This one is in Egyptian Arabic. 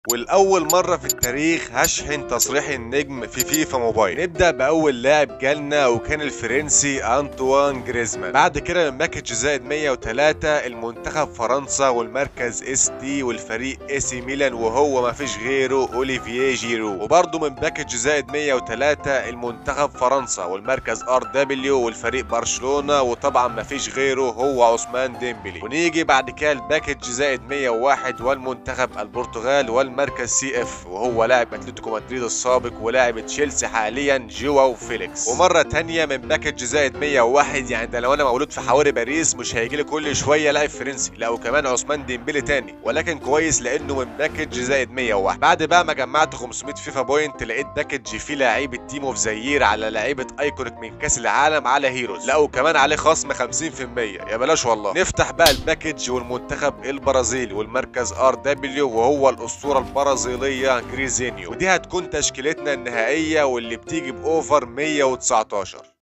والأول مرة في التاريخ هشحن تصريح النجم في فيفا موبايل نبدأ بأول لاعب جالنا وكان الفرنسي أنطوان جريزمان بعد كده من باكج زائد 103 المنتخب فرنسا والمركز اس تي والفريق اي سي ميلان وهو ما فيش غيره أوليفييه جيرو وبرضه من باكج زائد 103 المنتخب فرنسا والمركز ار دبليو والفريق برشلونة وطبعا ما فيش غيره هو عثمان ديمبلي ونيجي بعد كده الباكج زائد 101 والمنتخب البرتغال وال المركز سي اف وهو لاعب اتلتيكو مدريد السابق ولاعب تشيلسي حاليا جواو فيليكس ومره تانية من باكج زائد 101 يعني ده لو انا مولود في حواري باريس مش هيجي لي كل شويه لاعب فرنسي لا وكمان عثمان ديمبلي تاني ولكن كويس لانه من باكج زائد 101 بعد بقى ما جمعت 500 فيفا بوينت لقيت باكج فيه لعيبه تيم اوف زيير على لعيبه ايكونيك من كاس العالم على هيروز لا وكمان عليه خصم 50% يا بلاش والله نفتح بقى الباكج والمنتخب البرازيلي والمركز ار دبليو وهو الاسطوره البرازيلية جريزينيو ودي هتكون تشكيلتنا النهائية واللي بتيجي بأوفر 119